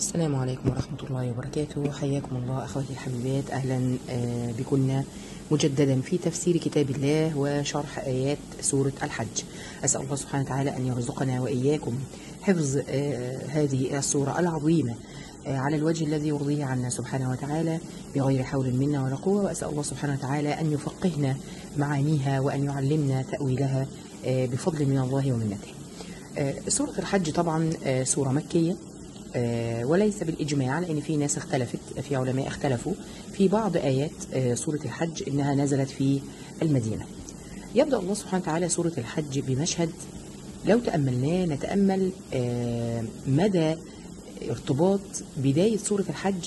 السلام عليكم ورحمة الله وبركاته حياكم الله أخواتي الحبيبات أهلا آه، بكنا مجددا في تفسير كتاب الله وشرح آيات سورة الحج أسأل الله سبحانه وتعالى أن يرزقنا وإياكم حفظ آه، هذه السورة العظيمة آه، على الوجه الذي يرضيه عنا سبحانه وتعالى بغير حول منا ولا قوة وأسأل الله سبحانه وتعالى أن يفقهنا معانيها وأن يعلمنا تأويلها آه، بفضل من الله ومنته آه، سورة الحج طبعا آه، سورة مكية آه، وليس بالإجماع لأن في ناس اختلفت في علماء اختلفوا في بعض آيات آه، سورة الحج إنها نزلت في المدينة يبدأ الله سبحانه وتعالى سورة الحج بمشهد لو تأملناه نتأمل آه، مدى ارتباط بداية سورة الحج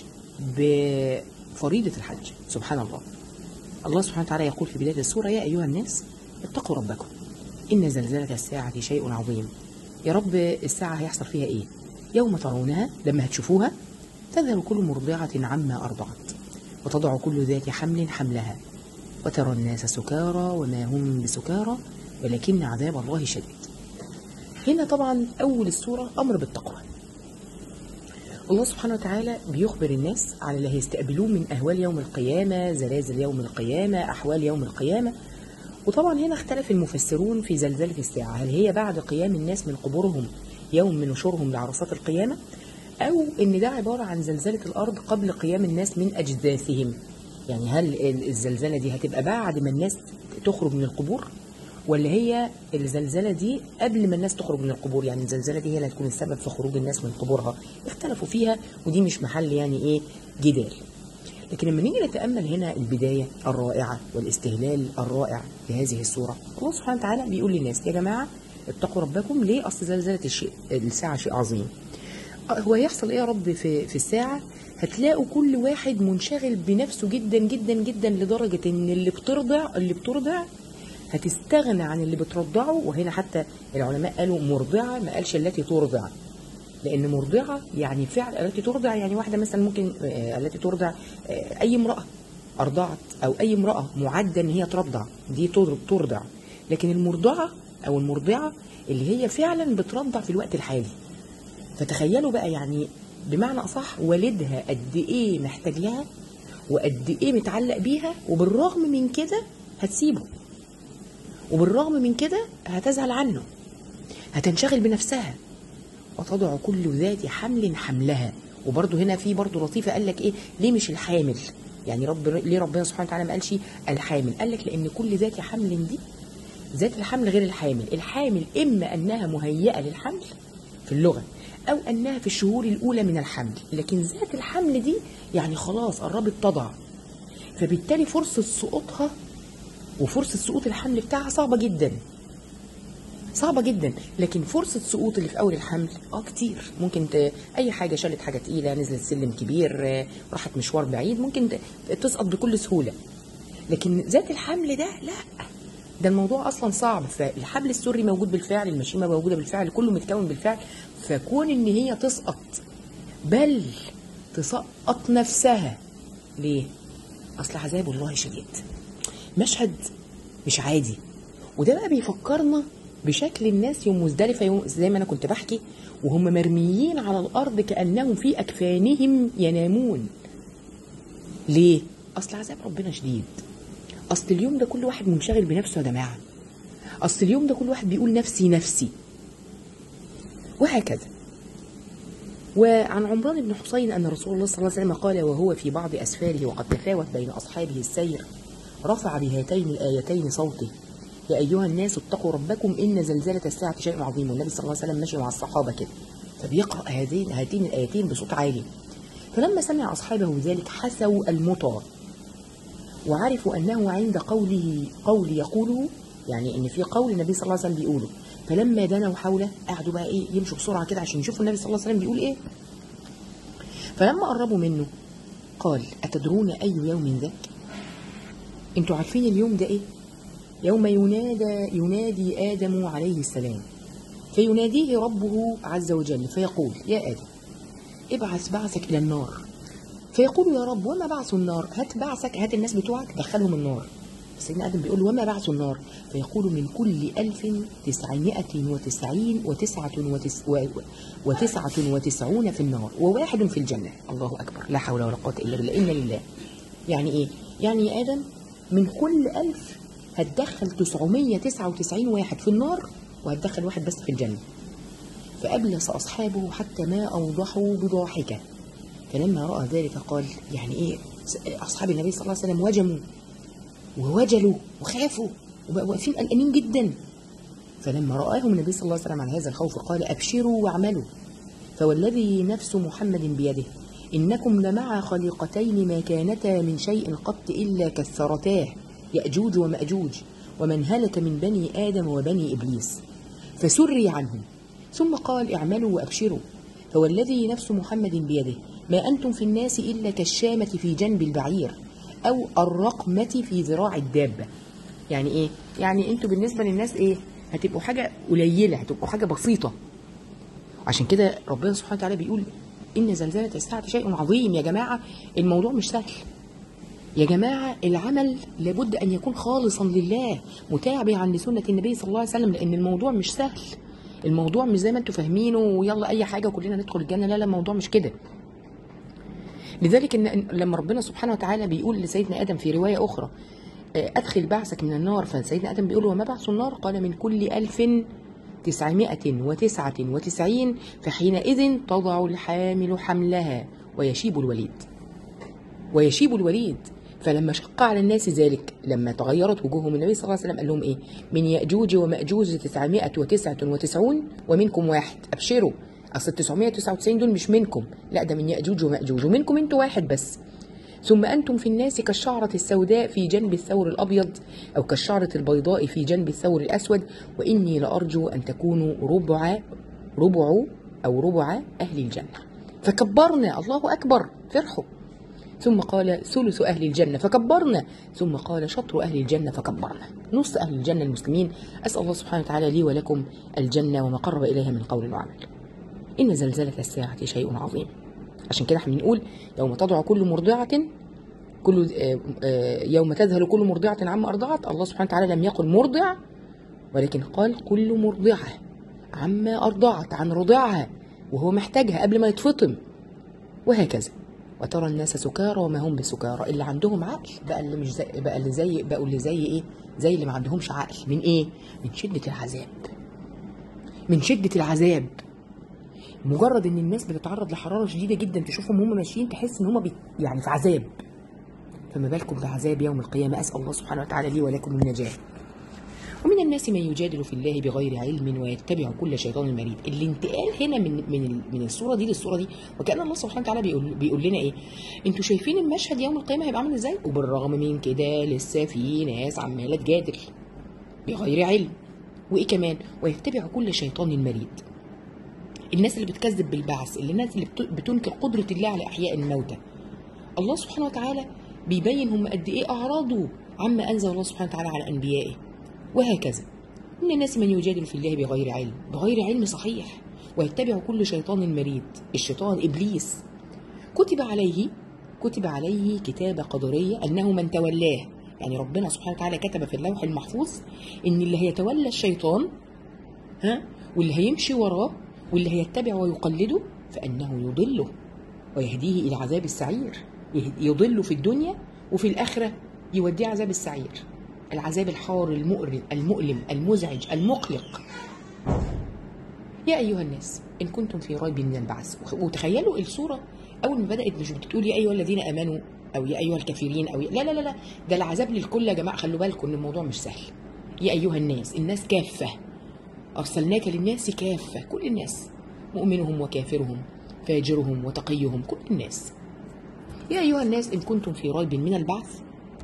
بفريضة الحج سبحان الله الله سبحانه وتعالى يقول في بداية السورة يا أيها الناس اتقوا ربكم إن زلزلة الساعة شيء عظيم يا رب الساعة هيحصل فيها إيه يوم ترونها لما هتشوفوها تذهل كل مرضعة عما أرضعت وتضع كل ذات حمل حملها وترى الناس سكارى وما هم بسكارى ولكن عذاب الله شديد هنا طبعا أول السورة أمر بالتقوى الله سبحانه وتعالى بيخبر الناس على اللي هيستقبلوه من أهوال يوم القيامة زلازل يوم القيامة أحوال يوم القيامة وطبعا هنا اختلف المفسرون في زلزلة الساعة هل هي بعد قيام الناس من قبورهم يوم من نشورهم لعرصات القيامة أو إن ده عبارة عن زلزلة الأرض قبل قيام الناس من أجداثهم يعني هل ال- الزلزلة دي هتبقى بعد ما الناس تخرج من القبور ولا هي الزلزلة دي قبل ما الناس تخرج من القبور يعني الزلزلة دي هي اللي هتكون السبب في خروج الناس من قبورها اختلفوا فيها ودي مش محل يعني ايه جدال لكن لما نيجي نتامل هنا البدايه الرائعه والاستهلال الرائع لهذه السوره الله سبحانه وتعالى بيقول للناس يا جماعه اتقوا ربكم ليه اصل زلزله الشيء الساعه شيء عظيم آه، هو هيحصل ايه يا رب في في الساعه هتلاقوا كل واحد منشغل بنفسه جدا جدا جدا لدرجه ان اللي بترضع اللي بترضع هتستغنى عن اللي بترضعه وهنا حتى العلماء قالوا مرضعه ما قالش التي ترضع لان مرضعه يعني فعل التي ترضع يعني واحده مثلا ممكن آه، التي ترضع آه، اي امراه ارضعت او اي امراه معده ان هي ترضع دي تر- ترضع لكن المرضعه او المرضعه اللي هي فعلا بترضع في الوقت الحالي فتخيلوا بقى يعني بمعنى اصح والدها قد ايه محتاج لها وقد ايه متعلق بيها وبالرغم من كده هتسيبه وبالرغم من كده هتزعل عنه هتنشغل بنفسها وتضع كل ذات حمل حملها وبرضه هنا في برضه لطيفه قال لك ايه ليه مش الحامل يعني رب ليه ربنا سبحانه وتعالى ما قالش الحامل قال لك لان كل ذات حمل دي ذات الحمل غير الحامل الحامل اما انها مهيئه للحمل في اللغه او انها في الشهور الاولى من الحمل لكن ذات الحمل دي يعني خلاص قربت تضع فبالتالي فرصه سقوطها وفرصه سقوط الحمل بتاعها صعبه جدا صعبة جدا لكن فرصة سقوط اللي في أول الحمل اه كتير ممكن ت... أي حاجة شالت حاجة تقيلة نزلت سلم كبير آه، راحت مشوار بعيد ممكن ت... تسقط بكل سهولة لكن ذات الحمل ده لا ده الموضوع أصلا صعب فالحبل السري موجود بالفعل المشيمة موجودة بالفعل كله متكون بالفعل فكون إن هي تسقط بل تسقط نفسها ليه؟ أصل عذاب الله شديد مشهد مش عادي وده بقى بيفكرنا بشكل الناس يوم مزدلفة يوم زي ما أنا كنت بحكي وهم مرميين على الأرض كأنهم في أكفانهم ينامون ليه؟ أصل عذاب ربنا شديد أصل اليوم ده كل واحد منشغل بنفسه يا جماعة أصل اليوم ده كل واحد بيقول نفسي نفسي وهكذا وعن عمران بن حسين أن رسول الله صلى الله عليه وسلم قال وهو في بعض أسفاره وقد تفاوت بين أصحابه السير رفع بهاتين الآيتين صوته يا أيها الناس اتقوا ربكم إن زلزلة الساعة شيء عظيم والنبي صلى الله عليه وسلم ماشي مع الصحابة كده فبيقرأ هذين هاتين الآيتين بصوت عالي فلما سمع أصحابه ذلك حسوا المطر وعرفوا أنه عند قوله قول يقوله يعني إن في قول النبي صلى الله عليه وسلم بيقوله فلما دنوا حوله قعدوا بقى إيه يمشوا بسرعة كده عشان يشوفوا النبي صلى الله عليه وسلم بيقول إيه فلما قربوا منه قال أتدرون أي يوم ذاك انتوا عارفين اليوم ده ايه يوم ينادى ينادي آدم عليه السلام فيناديه ربه عز وجل فيقول يا آدم ابعث بعثك إلى النار فيقول يا رب وما بعث النار هات بعثك هات الناس بتوعك دخلهم النار سيدنا ادم بيقول له وما بعث النار فيقول من كل ألف تسعمائة وتسعين وتسعة وتس و- وتسعة وتسعون في النار وواحد في الجنة الله أكبر لا حول ولا قوة إلا بالله إن لله يعني إيه؟ يعني يا آدم من كل ألف هتدخل 999 واحد في النار وهتدخل واحد بس في الجنة فأبلس أصحابه حتى ما أوضحوا بضاحكة فلما رأى ذلك قال يعني إيه أصحاب النبي صلى الله عليه وسلم وجموا ووجلوا وخافوا وبقوا واقفين قلقانين جدا فلما رآهم النبي صلى الله عليه وسلم على هذا الخوف قال أبشروا واعملوا فوالذي نفس محمد بيده إنكم لمع خليقتين ما كانتا من شيء قط إلا كثرتاه يأجوج ومأجوج ومن هلك من بني آدم وبني إبليس فسري عنهم ثم قال اعملوا وأبشروا فوالذي نفس محمد بيده ما أنتم في الناس إلا كالشامة في جنب البعير أو الرقمة في ذراع الدابة يعني إيه؟ يعني أنتوا بالنسبة للناس إيه؟ هتبقوا حاجة قليلة هتبقوا حاجة بسيطة عشان كده ربنا سبحانه وتعالى بيقول إن زلزلة الساعة شيء عظيم يا جماعة الموضوع مش سهل يا جماعة العمل لابد أن يكون خالصا لله متابعا لسنة النبي صلى الله عليه وسلم لأن الموضوع مش سهل الموضوع مش زي ما انتوا فاهمينه ويلا أي حاجة وكلنا ندخل الجنة لا لا الموضوع مش كده لذلك إن لما ربنا سبحانه وتعالى بيقول لسيدنا آدم في رواية أخرى آه، أدخل بعثك من النار فسيدنا آدم بيقول له وما بعث النار قال من كل ألف تسعمائة وتسعة وتسعين فحينئذ تضع الحامل حملها ويشيب الوليد ويشيب الوليد فلما شق على الناس ذلك لما تغيرت وجوههم النبي صلى الله عليه وسلم قال لهم ايه من يأجوج ومأجوج تسعمائة وتسعة وتسعون ومنكم واحد أبشروا أصل 999 دول مش منكم لا ده من يأجوج ومأجوج ومنكم انتوا واحد بس ثم أنتم في الناس كالشعرة السوداء في جنب الثور الأبيض أو كالشعرة البيضاء في جنب الثور الأسود وإني لأرجو أن تكونوا ربع ربع أو ربع أهل الجنة فكبرنا الله أكبر فرحوا ثم قال ثلث أهل الجنة فكبرنا ثم قال شطر أهل الجنة فكبرنا نص أهل الجنة المسلمين أسأل الله سبحانه وتعالى لي ولكم الجنة وما قرب إليها من قول وعمل إن زلزلة الساعة شيء عظيم عشان كده احنا بنقول يوم تضع كل مرضعة كل آه، آه، يوم تذهل كل مرضعة عما أرضعت الله سبحانه وتعالى لم يقل مرضع ولكن قال كل مرضعة عما أرضعت عن رضعها وهو محتاجها قبل ما يتفطم وهكذا وترى الناس سكارى وما هم بسكارى اللي عندهم عقل بقى اللي مش زي بقى اللي زي بقوا اللي زي ايه زي اللي ما عندهمش عقل من ايه من شدة العذاب من شدة العذاب مجرد ان الناس بتتعرض لحراره شديده جدا تشوفهم هم ماشيين تحس ان هم بي يعني في عذاب فما بالكم بعذاب يوم القيامه اسال الله سبحانه وتعالى لي ولكم النجاه ومن الناس من يجادل في الله بغير علم ويتبع كل شيطان مريد الانتقال هنا من من ال- من الصوره دي للصوره دي وكان الله سبحانه وتعالى بيقول بيقول لنا ايه انتوا شايفين المشهد يوم القيامه هيبقى عامل ازاي وبالرغم من كده لسه في ناس عماله تجادل بغير علم وايه كمان ويتبع كل شيطان مريد الناس اللي بتكذب بالبعث اللي الناس اللي بت- بتنكر قدرة الله على إحياء الموتى الله سبحانه وتعالى بيبين هم قد إيه أعرضوا عما أنزل الله سبحانه وتعالى على أنبيائه وهكذا من الناس من يجادل في الله بغير علم بغير علم صحيح ويتبع كل شيطان مريد الشيطان إبليس كتب عليه كتب عليه كتابة قدرية أنه من تولاه يعني ربنا سبحانه وتعالى كتب في اللوح المحفوظ إن اللي هيتولى الشيطان ها واللي هيمشي وراه واللي هيتبع ويقلده فانه يضله ويهديه الى عذاب السعير يه- يضله في الدنيا وفي الاخره يوديه عذاب السعير العذاب الحار المؤرم المؤلم المزعج المقلق يا ايها الناس ان كنتم في ريب من البعث وخ- وتخيلوا الصوره اول ما بدات مش بتقول يا ايها الذين امنوا او يا ايها الكافرين او ي... لا لا لا لا ده العذاب للكل يا جماعه خلوا بالكم ان الموضوع مش سهل يا ايها الناس الناس كافه أرسلناك للناس كافة كل الناس مؤمنهم وكافرهم فاجرهم وتقيهم كل الناس يا أيها الناس إن كنتم في ريب من البعث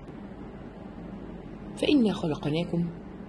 فإنا خلقناكم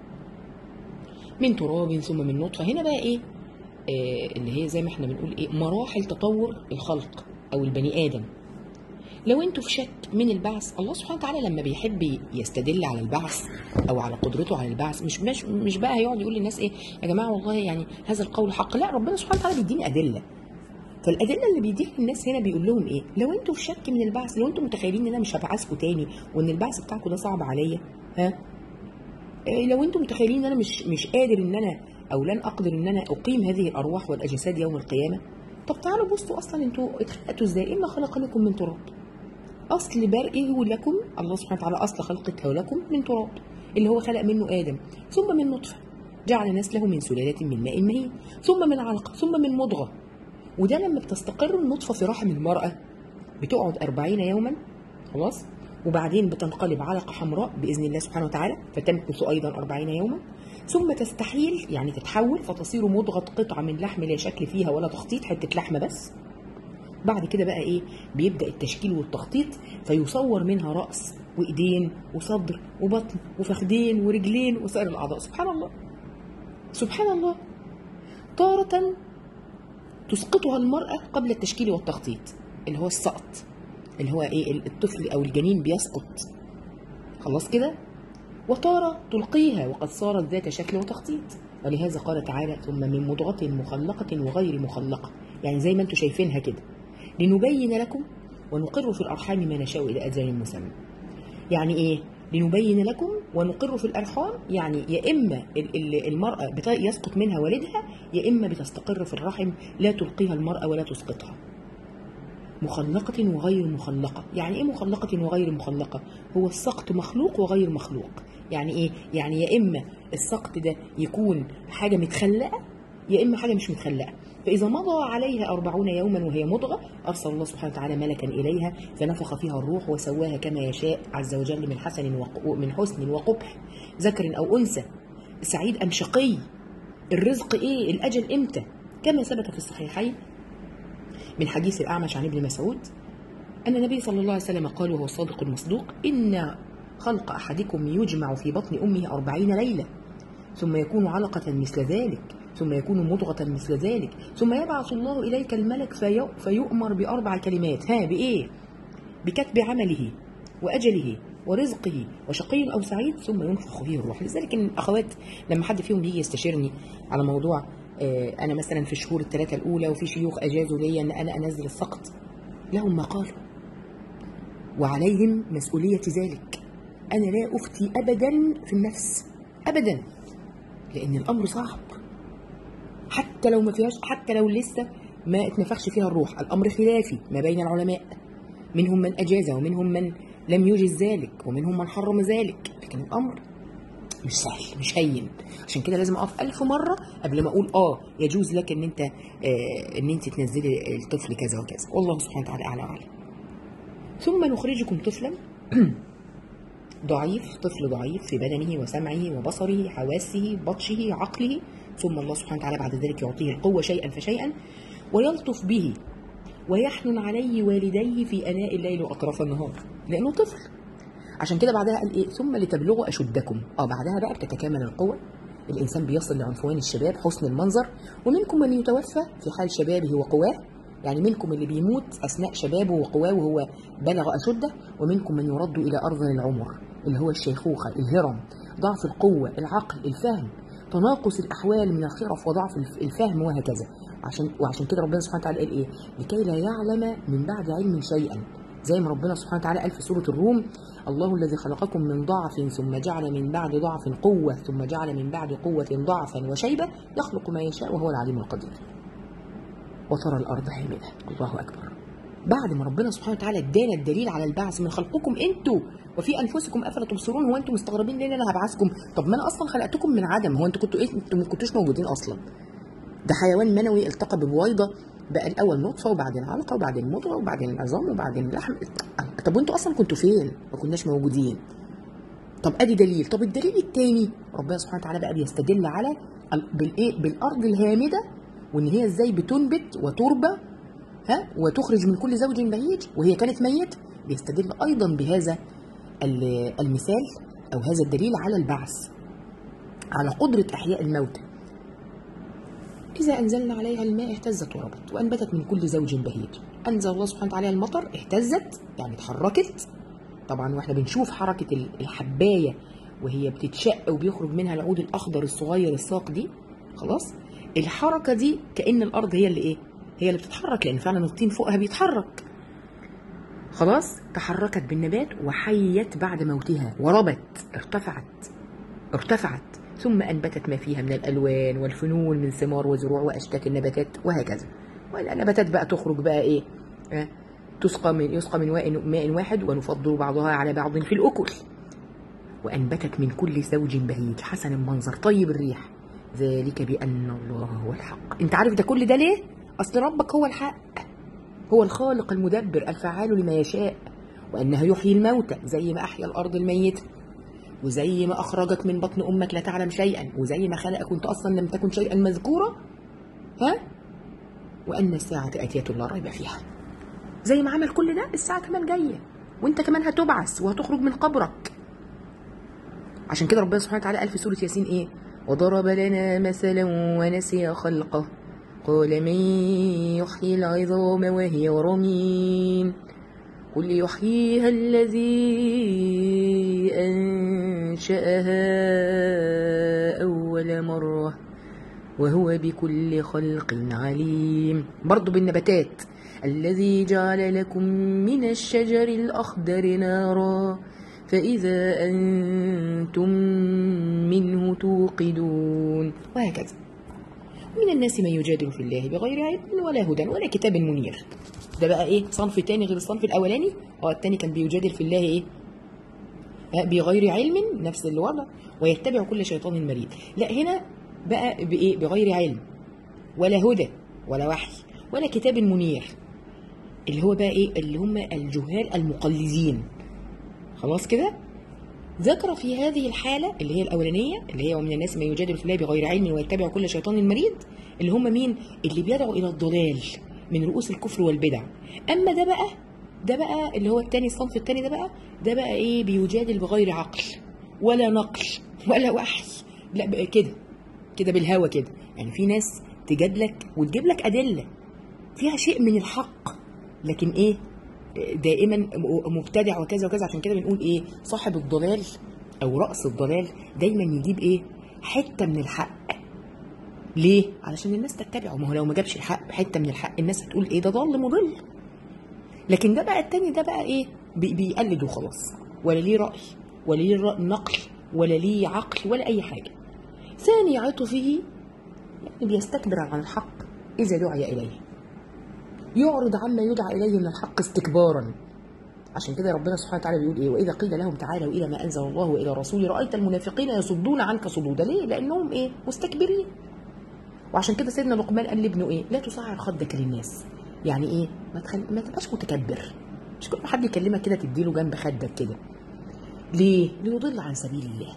من تراب ثم من نطفة هنا بقى إيه آه اللي هي زي ما احنا بنقول إيه مراحل تطور الخلق أو البني آدم لو انتوا في شك من البعث الله سبحانه وتعالى لما بيحب يستدل على البعث او على قدرته على البعث مش مش مش بقى هيقعد يقول للناس ايه يا جماعه والله يعني هذا القول حق لا ربنا سبحانه وتعالى بيديني ادله فالادله اللي بيديها للناس هنا بيقول لهم ايه لو انتوا في شك من البعث لو انتوا متخيلين ان انا مش هبعثكم تاني وان البعث بتاعكم ده صعب عليا ها إيه لو انتم متخيلين ان انا مش مش قادر ان انا او لن اقدر ان انا اقيم هذه الارواح والاجساد يوم القيامه طب تعالوا بصوا اصلا انتوا اتخلقتوا ازاي اما خلق لكم من تراب اصل برئه لكم الله سبحانه وتعالى اصل خلقته لكم من تراب اللي هو خلق منه ادم ثم من نطفه جعل نسله من سلاله من ماء مهين ثم من علقه ثم من مضغه وده لما بتستقر النطفه في رحم المراه بتقعد أربعين يوما خلاص وبعدين بتنقلب علقة حمراء بإذن الله سبحانه وتعالى فتمكث أيضا أربعين يوما ثم تستحيل يعني تتحول فتصير مضغة قطعة من لحم لا شكل فيها ولا تخطيط حتة لحمة بس بعد كده بقى ايه بيبدا التشكيل والتخطيط فيصور منها راس وايدين وصدر وبطن وفخدين ورجلين وسائر الاعضاء سبحان الله سبحان الله تارة تسقطها المرأة قبل التشكيل والتخطيط اللي هو السقط اللي هو ايه الطفل او الجنين بيسقط خلاص كده وتارة تلقيها وقد صارت ذات شكل وتخطيط ولهذا قال تعالى ثم من مضغة مخلقة وغير مخلقة يعني زي ما انتم شايفينها كده لنبين لكم ونقر في الأرحام ما نشاء إلى أجل مسمى يعني إيه؟ لنبين لكم ونقر في الأرحام يعني يا إما ال- ال- المرأة بت- يسقط منها والدها يا إما بتستقر في الرحم لا تلقيها المرأة ولا تسقطها مخلقة وغير مخلقة يعني ايه مخلقة وغير مخلقة هو السقط مخلوق وغير مخلوق يعني ايه يعني يا اما السقط ده يكون حاجة متخلقة يا اما حاجة مش متخلقة فإذا مضى عليها أربعون يوما وهي مضغة أرسل الله سبحانه وتعالى ملكا إليها فنفخ فيها الروح وسواها كما يشاء عز وجل من حسن وق- من حسن وقبح ذكر أو أنثى سعيد أم شقي الرزق إيه الأجل إمتى كما ثبت في الصحيحين من حديث الأعمش عن ابن مسعود أن النبي صلى الله عليه وسلم قال وهو الصادق المصدوق إن خلق أحدكم يجمع في بطن أمه أربعين ليلة ثم يكون علقة مثل ذلك ثم يكون مضغة مثل ذلك ثم يبعث الله إليك الملك في فيؤمر بأربع كلمات ها بإيه بكتب عمله وأجله ورزقه وشقي أو سعيد ثم ينفخ فيه الروح لذلك إن الأخوات لما حد فيهم بيجي يستشيرني على موضوع آه، أنا مثلا في الشهور الثلاثة الأولى وفي شيوخ أجازوا لي أن أنا أنزل السقط لهم ما قالوا وعليهم مسؤولية ذلك أنا لا أفتي أبدا في النفس أبدا لأن الأمر صعب حتى لو ما فيهاش حتى لو لسه ما اتنفخش فيها الروح الأمر خلافي ما بين العلماء منهم من أجاز ومنهم من لم يجز ذلك ومنهم من حرم ذلك لكن الأمر مش سهل مش هين عشان كده لازم اقف ألف مرة قبل ما اقول اه يجوز لك ان انت آه ان انت تنزلي الطفل كذا وكذا والله سبحانه وتعالى اعلى واعلم ثم نخرجكم طفلا ضعيف طفل ضعيف في بدنه وسمعه وبصره حواسه بطشه عقله ثم الله سبحانه وتعالى بعد ذلك يعطيه القوة شيئا فشيئا ويلطف به ويحنن عليه والديه في اناء الليل واطراف النهار لانه طفل عشان كده بعدها قال ايه ثم لتبلغوا اشدكم اه بعدها بقى بتتكامل القوه الانسان بيصل لعنفوان الشباب حسن المنظر ومنكم من يتوفى في حال شبابه وقواه يعني منكم اللي بيموت اثناء شبابه وقواه وهو بلغ اشده ومنكم من يرد الى ارض العمر اللي هو الشيخوخه الهرم ضعف القوه العقل الفهم تناقص الاحوال من الخرف وضعف الف- الفهم وهكذا عشان وعشان كده ربنا سبحانه وتعالى قال ايه لكي لا يعلم من بعد علم شيئا زي ما ربنا سبحانه وتعالى قال في سورة الروم الله الذي خلقكم من ضعف ثم جعل من بعد ضعف قوة ثم جعل من بعد قوة ضعفا وشيبة يخلق ما يشاء وهو العليم القدير وترى الأرض هامدة الله أكبر بعد ما ربنا سبحانه وتعالى ادانا الدليل على البعث من خلقكم انتوا وفي انفسكم افلا تبصرون هو انتوا مستغربين ليه إن انا هبعثكم طب ما انا اصلا خلقتكم من عدم هو انتوا كنتوا ايه انتوا ما كنتوش موجودين اصلا ده حيوان منوي التقى ببويضه بقى الاول نطفه وبعدين علقه وبعدين مضغه وبعدين عظام وبعدين لحم طب وانتوا اصلا كنتوا فين؟ ما كناش موجودين. طب ادي دليل، طب الدليل الثاني ربنا سبحانه وتعالى بقى بيستدل على ال- بالايه؟ بالارض الهامده وان هي ازاي بتنبت وتربى ها وتخرج من كل زوج بهيج وهي كانت ميت بيستدل ايضا بهذا ال- المثال او هذا الدليل على البعث على قدره احياء الموتى إذا أنزلنا عليها الماء اهتزت وربت وأنبتت من كل زوج بهيج أنزل الله سبحانه وتعالى المطر اهتزت يعني اتحركت طبعا واحنا بنشوف حركة ال- الحباية وهي بتتشق وبيخرج منها العود الأخضر الصغير الساق دي خلاص الحركة دي كأن الأرض هي اللي إيه هي اللي بتتحرك لأن فعلا الطين فوقها بيتحرك خلاص تحركت بالنبات وحيت بعد موتها وربت ارتفعت ارتفعت ثم أنبتت ما فيها من الألوان والفنون من ثمار وزروع وأشتات النباتات وهكذا والنباتات بقى تخرج بقى إيه آه، تسقى من يسقى من ماء ماء واحد ونفضل بعضها على بعض في الأكل وأنبتت من كل زوج بهيج حسن المنظر طيب الريح ذلك بأن الله هو الحق أنت عارف ده كل ده ليه؟ أصل ربك هو الحق هو الخالق المدبر الفعال لما يشاء وأنه يحيي الموتى زي ما أحيا الأرض الميتة وزي ما أخرجك من بطن أمك لا تعلم شيئا وزي ما خلقك وأنت أصلا لم تكن شيئا مذكورا ها وأن الساعة آتية لا ريب فيها زي ما عمل كل ده الساعة كمان جاية وأنت كمان هتبعث وهتخرج من قبرك عشان كده ربنا سبحانه وتعالى قال في سورة ياسين إيه وضرب لنا مثلا ونسي خلقه قال من يحيي العظام وهي رميم قل يحييها الذي أنشأها أول مرة وهو بكل خلق عليم برضو بالنباتات الذي جعل لكم من الشجر الأخضر نارا فإذا أنتم منه توقدون وهكذا من الناس من يجادل في الله بغير علم ولا هدى ولا كتاب منير ده بقى ايه صنف تاني غير الصنف الاولاني اه التاني كان بيجادل في الله ايه آه، بغير علم نفس الوضع ويتبع كل شيطان مريد لا هنا بقى بايه بغير علم ولا هدى ولا وحي ولا كتاب منير اللي هو بقى ايه اللي هم الجهال المقلدين خلاص كده ذكر في هذه الحالة اللي هي الأولانية اللي هي ومن الناس من يجادل في الله بغير علم ويتبع كل شيطان مريد اللي هم مين؟ اللي بيدعوا إلى الضلال من رؤوس الكفر والبدع أما ده بقى ده بقى اللي هو التاني الصنف التاني ده بقى ده بقى إيه بيجادل بغير عقل ولا نقل ولا وحي لا بقى كده كده بالهوى كده يعني في ناس تجادلك وتجيب لك أدلة فيها شيء من الحق لكن إيه دائما مبتدع وكذا وكذا عشان كده بنقول ايه صاحب الضلال او راس الضلال دايما يجيب ايه حته من الحق ليه علشان الناس تتبعه ما هو لو ما جابش الحق حته من الحق الناس هتقول ايه ده ضل مضل لكن ده بقى التاني ده بقى ايه بي- بيقلد وخلاص ولا ليه راي ولا ليه رأي نقل ولا ليه عقل ولا اي حاجه ثاني عطفه يعني بيستكبر عن الحق اذا دعي اليه يعرض عما يدعى اليه من الحق استكبارا عشان كده ربنا سبحانه وتعالى بيقول ايه واذا قيل لهم تعالوا الى ما انزل الله والى رسوله رايت المنافقين يصدون عنك صدودا ليه لانهم ايه مستكبرين وعشان كده سيدنا لقمان قال لابنه ايه لا تصعر خدك للناس يعني ايه ما تخل... ما تبقاش متكبر مش كل ما حد يكلمك كده تديله جنب خدك كده ليه ليضل عن سبيل الله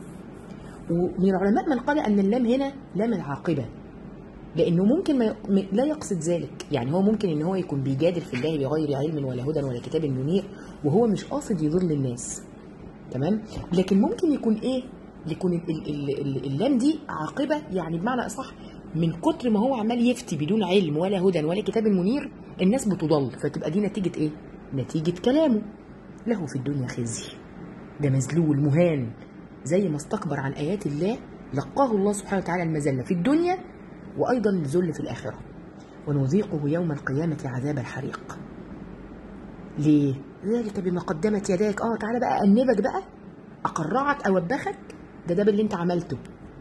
ومن العلماء من قال ان اللام هنا لام العاقبه لانه ممكن ما ي- لا يقصد ذلك يعني هو ممكن ان هو يكون بيجادل في الله بغير علم ولا هدى ولا كتاب منير وهو مش قاصد يضل الناس تمام لكن ممكن يكون ايه يكون ال- ال- ال- ال- اللام دي عاقبه يعني بمعنى اصح من كتر ما هو عمال يفتي بدون علم ولا هدى ولا كتاب منير الناس بتضل فتبقى دي نتيجه ايه نتيجه كلامه له في الدنيا خزي ده مذلول مهان زي ما استكبر عن ايات الله لقاه الله سبحانه وتعالى المذله في الدنيا وايضا الذل في الاخره ونذيقه يوم القيامه عذاب الحريق ليه ذلك بما قدمت يداك اه تعالى بقى انبك بقى اقرعك اوبخك ده ده باللي انت عملته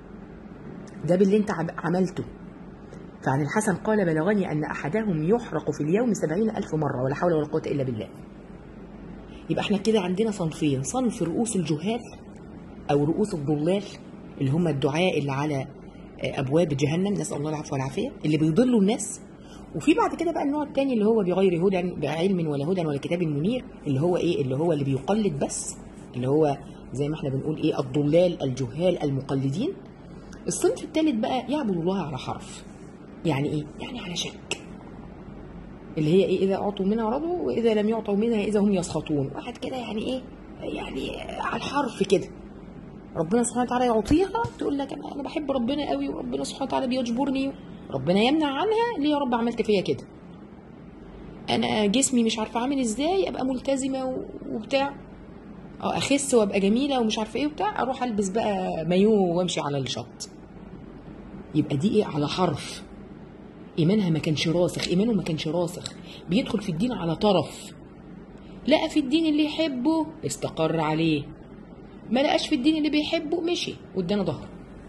ده باللي انت عم- عملته فعن الحسن قال بلغني ان احدهم يحرق في اليوم سبعين الف مره ولا حول ولا قوه الا بالله يبقى احنا كده عندنا صنفين صنف رؤوس الجهال او رؤوس الضلال اللي هم الدعاء اللي على ابواب جهنم نسال الله العفو والعافيه اللي بيضلوا الناس وفي بعد كده بقى النوع الثاني اللي هو بغير هدى بعلم ولا هدى ولا كتاب منير اللي هو ايه اللي هو اللي بيقلد بس اللي هو زي ما احنا بنقول ايه الضلال الجهال المقلدين الصنف الثالث بقى يعبد الله على حرف يعني ايه يعني على شك اللي هي ايه اذا اعطوا منها رضوا واذا لم يعطوا منها اذا هم يسخطون واحد كده يعني ايه يعني على الحرف كده ربنا سبحانه وتعالى يعطيها تقول لك انا انا بحب ربنا قوي وربنا سبحانه وتعالى بيجبرني ربنا يمنع عنها ليه يا رب عملت فيا كده انا جسمي مش عارفه عامل ازاي ابقى ملتزمه و- وبتاع اه اخس وابقى جميله ومش عارفه ايه وبتاع اروح البس بقى مايو وامشي على الشط يبقى دي ايه على حرف ايمانها ما كانش راسخ ايمانه ما كانش راسخ بيدخل في الدين على طرف لقى في الدين اللي يحبه استقر عليه ما لقاش في الدين اللي بيحبه مشي وادانا ظهر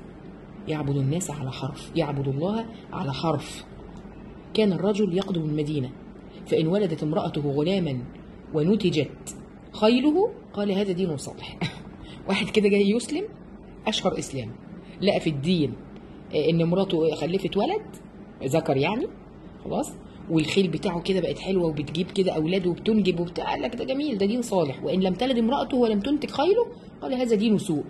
يعبد الناس على حرف يعبد الله على حرف كان الرجل يقدم المدينة فإن ولدت امرأته غلاما ونتجت خيله قال هذا دين صالح واحد كده جاي يسلم أشهر إسلام لقى في الدين آه، إن مراته خلفت ولد ذكر يعني خلاص والخيل بتاعه كده بقت حلوه وبتجيب كده اولاد وبتنجب وبتاع قال لك ده جميل ده دين صالح وان لم تلد امراته ولم تنتج خيله قال هذا دين سوء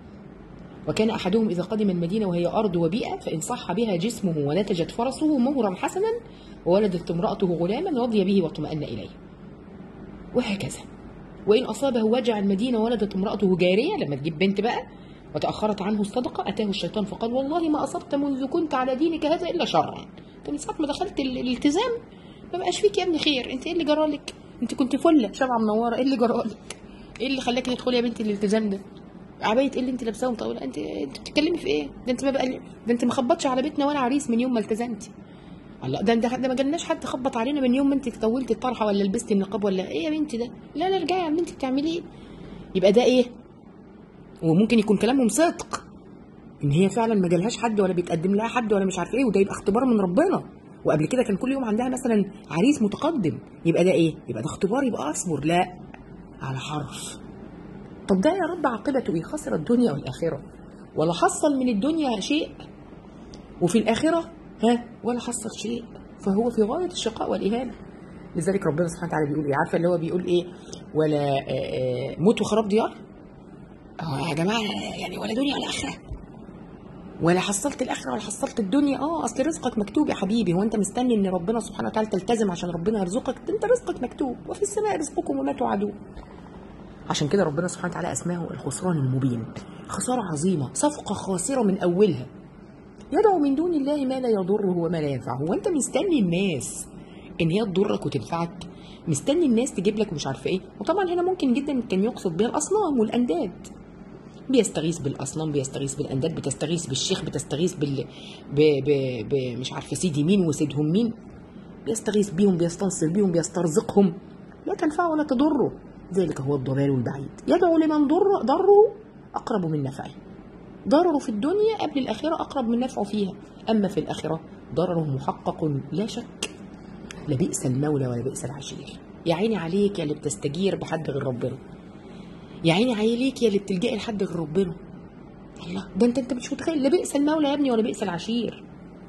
وكان احدهم اذا قدم المدينه وهي ارض وبيئه فان صح بها جسمه ونتجت فرسه مهرا حسنا وولدت امراته غلاما رضي به واطمأن اليه وهكذا وإن أصابه وجع المدينة ولدت امرأته جارية لما تجيب بنت بقى وتأخرت عنه الصدقة أتاه الشيطان فقال والله ما أصبت منذ كنت على دينك هذا إلا شرا أنت من ساعة ما دخلت ال- الالتزام ما بقاش فيك يا ابني خير أنت إيه اللي جرالك أنت كنت فلة شمعة منورة إيه اللي جرالك إيه اللي خلاك تدخلي يا بنتي الالتزام ده عباية ايه اللي انت لابساها مطولة انت انت بتتكلمي في ايه ده انت ما بقى ده انت ما خبطش على بيتنا ولا عريس من يوم ما التزمتي الله ده ده ده ما جالناش حد خبط علينا من يوم ما انت طولتي الطرحه ولا لبستي النقاب ولا ايه يا بنتي ده لا لا ارجعي يا عم انت بتعملي ايه يبقى ده ايه وممكن يكون كلامهم صدق ان هي فعلا ما جالهاش حد ولا بيتقدم لها حد ولا مش عارف ايه وده يبقى اختبار من ربنا وقبل كده كان كل يوم عندها مثلا عريس متقدم يبقى ده ايه يبقى ده اختبار يبقى اصبر لا على حرف طب ده يا رب عاقبته ايه خسر الدنيا والاخره ولا حصل من الدنيا شيء وفي الآخرة ها ولا حصل شيء فهو في غاية الشقاء والإهانة لذلك ربنا سبحانه وتعالى بيقول ايه عارفه اللي هو بيقول ايه ولا آه، آه، موت وخراب ديار اه يا جماعه يعني ولا دنيا ولا اخره ولا حصلت الاخره ولا حصلت الدنيا اه اصل رزقك مكتوب يا حبيبي هو انت مستني ان ربنا سبحانه وتعالى تلتزم عشان ربنا يرزقك ده انت رزقك مكتوب وفي السماء رزقكم وما توعدون عشان كده ربنا سبحانه وتعالى اسماه الخسران المبين خساره عظيمه صفقه خاسره من اولها يدعو من دون الله ما لا يضره وما لا ينفعه وانت مستني الناس ان هي تضرك وتنفعك مستني الناس تجيب لك مش عارفه ايه وطبعا هنا ممكن جدا كان يقصد بها الاصنام والانداد بيستغيث بالاصنام بيستغيث بالانداد بتستغيث بالشيخ بتستغيث بال ب... ب... ب... مش عارفه سيدي مين وسيدهم مين بيستغيث بيهم بيستنصر بيهم بيسترزقهم لا تنفعه ولا تضره ذلك هو الضلال البعيد يدعو لمن ضر ضره اقرب من نفعه ضرره في الدنيا قبل الآخرة أقرب من نفعه فيها أما في الآخرة ضرره محقق لا شك لبئس المولى ولبئس العشير يا عيني عليك يا اللي بتستجير بحد غير ربنا يا عيني عليك يا اللي بتلجئي لحد غير ربنا الله ده انت انت مش متخيل لبئس المولى يا ابني ولبئس العشير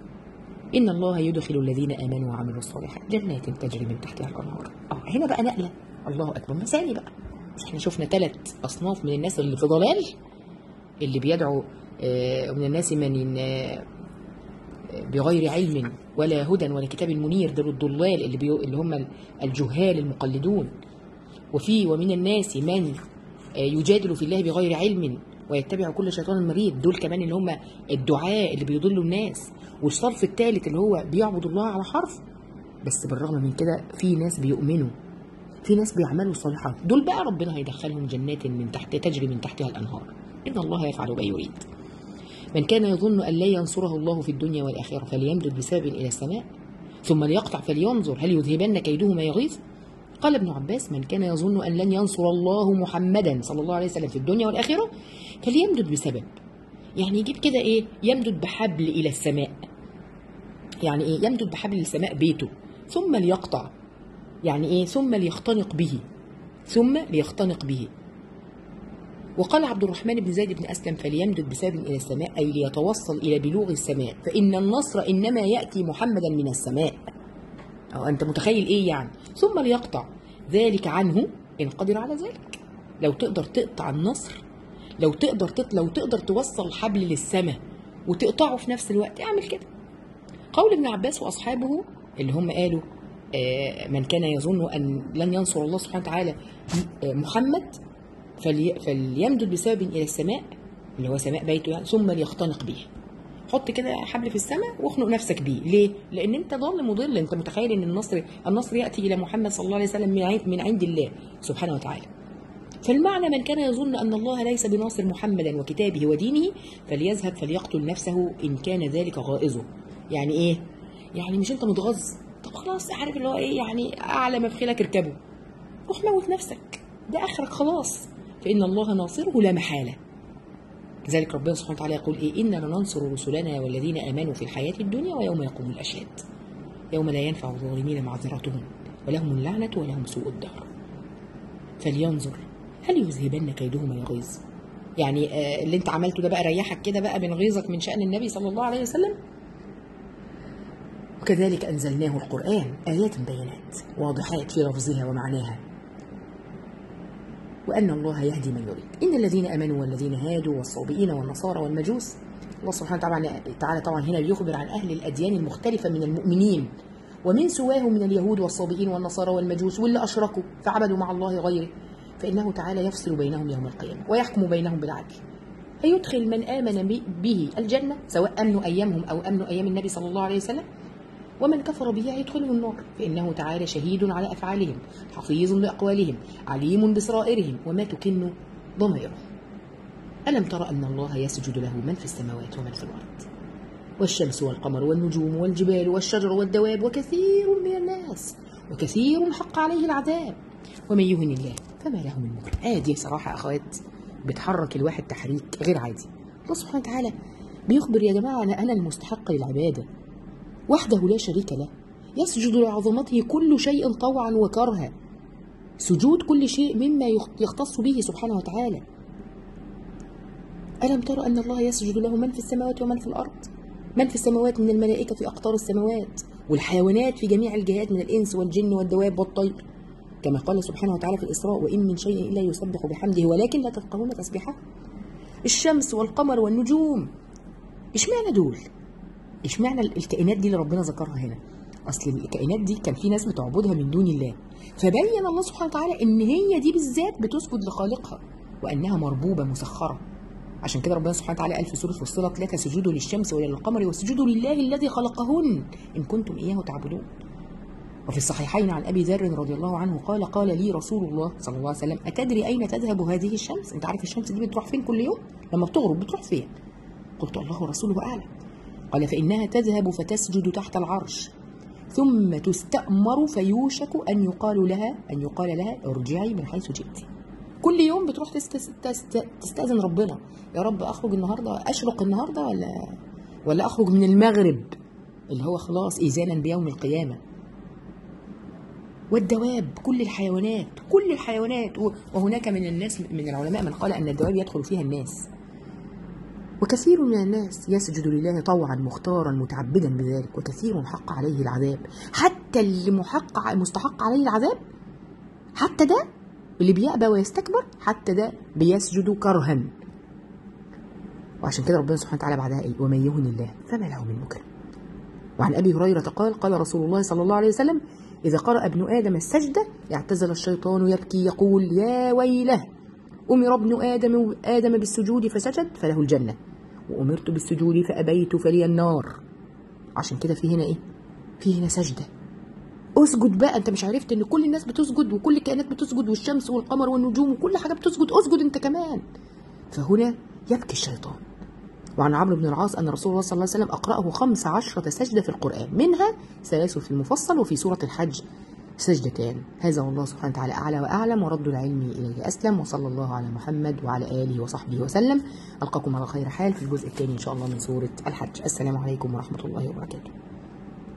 إن الله يدخل الذين آمنوا وعملوا الصالحات جنات تجري من تحتها الأنهار اه هنا بقى نقلة الله أكبر مثالي بقى مش احنا شفنا ثلاث أصناف من الناس اللي في ضلال اللي بيدعو آه، من الناس من آه، بغير علم ولا هدى ولا كتاب منير دول الضلال اللي, بيو اللي هم الجهال المقلدون وفي ومن الناس من آه، يجادل في الله بغير علم ويتبع كل شيطان مريد دول كمان اللي هم الدعاء اللي بيضلوا الناس والصرف الثالث اللي هو بيعبد الله على حرف بس بالرغم من كده في ناس بيؤمنوا في ناس بيعملوا صالحات دول بقى ربنا هيدخلهم جنات من تحت تجري من تحتها الانهار ان الله يفعل ما يريد من كان يظن ان لا ينصره الله في الدنيا والاخره فليمدد بسبب الى السماء ثم ليقطع فلينظر هل يذهبن كيده ما يغيظ قال ابن عباس من كان يظن ان لن ينصر الله محمدا صلى الله عليه وسلم في الدنيا والاخره فليمدد بسبب يعني يجيب كده ايه يمدد بحبل الى السماء يعني ايه يمدد بحبل السماء بيته ثم ليقطع يعني ايه ثم ليختنق به ثم ليختنق به وقال عبد الرحمن بن زيد بن اسلم فليمدد بسبب الى السماء اي ليتوصل الى بلوغ السماء فان النصر انما ياتي محمدا من السماء أو انت متخيل ايه يعني ثم ليقطع ذلك عنه ان قدر على ذلك لو تقدر تقطع النصر لو تقدر تط... لو تقدر توصل حبل للسماء وتقطعه في نفس الوقت اعمل كده قول ابن عباس واصحابه اللي هم قالوا آه، من كان يظن ان لن ينصر الله سبحانه وتعالى آه، محمد فلي فليمدد بسبب الى السماء اللي هو سماء بيته يعني ثم ليختنق به حط كده حبل في السماء واخنق نفسك بيه ليه لان انت ضال مضل انت متخيل ان النصر النصر ياتي الى محمد صلى الله عليه وسلم من عند- من عند الله سبحانه وتعالى فالمعنى من كان يظن ان الله ليس بناصر محمدا وكتابه ودينه فليذهب فليقتل نفسه ان كان ذلك غائظه يعني ايه يعني مش انت متغاظ طب خلاص عارف اللي هو ايه يعني اعلى ما في خيلك اركبه روح موت نفسك ده اخرك خلاص فان الله ناصره لا محاله لذلك ربنا سبحانه وتعالى يقول ايه انا لننصر رسلنا والذين امنوا في الحياه الدنيا ويوم يقوم الاشهاد يوم لا ينفع الظالمين معذرتهم ولهم اللعنه ولهم سوء الدار فلينظر هل يذهبن كيدهما ما يغيظ يعني آه، اللي انت عملته ده بقى ريحك كده بقى من غيظك من شأن النبي صلى الله عليه وسلم وكذلك أنزلناه القرآن آيات بينات واضحات في لفظها ومعناها وأن الله يهدي من يريد إن الذين آمنوا والذين هادوا والصابئين والنصارى والمجوس الله سبحانه وتعالى تعالى طبعا هنا بيخبر عن أهل الأديان المختلفة من المؤمنين ومن سواهم من اليهود والصابئين والنصارى والمجوس واللي أشركوا فعبدوا مع الله غيره فإنه تعالى يفصل بينهم يوم القيامة ويحكم بينهم بالعدل فيدخل من آمن بي- به الجنة سواء أمنوا أيامهم أو أمنوا أيام النبي صلى الله عليه وسلم ومن كفر به يدخله النار فإنه تعالى شهيد على أفعالهم حفيظ بأقوالهم عليم بسرائرهم وما تكن ضمائرهم ألم تر أن الله يسجد له من في السماوات ومن في الأرض والشمس والقمر والنجوم والجبال والشجر والدواب وكثير من الناس وكثير حق عليه العذاب ومن يهن الله فما له من مكرم آه دي صراحة أخوات بتحرك الواحد تحريك غير عادي الله سبحانه وتعالى بيخبر يا جماعة أنا أنا المستحق للعبادة وحده لا شريك له يسجد لعظمته كل شيء طوعا وكرها سجود كل شيء مما يخ- يختص به سبحانه وتعالى ألم ترى أن الله يسجد له من في السماوات ومن في الأرض من في السماوات من الملائكة في أقطار السماوات والحيوانات في جميع الجهات من الإنس والجن والدواب والطير كما قال سبحانه وتعالى في الإسراء وإن من شيء إلا يسبح بحمده ولكن لا تفقهون تسبيحه الشمس والقمر والنجوم اشمعنى دول اشمعنى الكائنات دي اللي ربنا ذكرها هنا اصل الكائنات دي كان في ناس بتعبدها من دون الله فبين الله سبحانه وتعالى ان هي دي بالذات بتسجد لخالقها وانها مربوبه مسخره عشان كده ربنا سبحانه وتعالى قال في سوره فصلت لا تسجدوا للشمس ولا للقمر واسجدوا لله الذي خلقهن ان كنتم اياه تعبدون وفي الصحيحين عن ابي ذر رضي الله عنه قال قال لي رسول الله صلى الله عليه وسلم اتدري اين تذهب هذه الشمس انت عارف الشمس دي بتروح فين كل يوم لما بتغرب بتروح فين قلت الله ورسوله اعلم قال فإنها تذهب فتسجد تحت العرش ثم تستأمر فيوشك أن يقال لها أن يقال لها ارجعي من حيث جئت كل يوم بتروح تست- تست- تستأذن ربنا يا رب أخرج النهاردة أشرق النهاردة ولا ولا أخرج من المغرب اللي هو خلاص إيذانا بيوم القيامة والدواب كل الحيوانات كل الحيوانات و- وهناك من الناس من العلماء من قال أن الدواب يدخل فيها الناس وكثير من الناس يسجد لله طوعا مختارا متعبدا بذلك وكثير حق عليه العذاب حتى اللي محق مستحق عليه العذاب حتى ده اللي بيأبى ويستكبر حتى ده بيسجد كرها وعشان كده ربنا سبحانه وتعالى بعدها ايه ومن يهن الله فما له من مكرم وعن ابي هريره قال قال رسول الله صلى الله عليه وسلم اذا قرأ ابن ادم السجده اعتزل الشيطان يبكي يقول يا ويله أمر ابن آدم آدم بالسجود فسجد فله الجنة وأمرت بالسجود فأبيت فلي النار عشان كده في هنا إيه؟ في هنا سجدة اسجد بقى انت مش عرفت ان كل الناس بتسجد وكل الكائنات بتسجد والشمس والقمر والنجوم وكل حاجه بتسجد اسجد انت كمان فهنا يبكي الشيطان وعن عمرو بن العاص أن رسول الله صلى الله عليه وسلم أقرأه خمس عشرة سجدة في القرآن منها ثلاث في المفصل وفي سورة الحج سجدتان هذا والله سبحانه وتعالى أعلى وأعلم ورد العلم إليه أسلم وصلى الله على محمد وعلى آله وصحبه وسلم ألقاكم على خير حال في الجزء الثاني إن شاء الله من سورة الحج السلام عليكم ورحمة الله وبركاته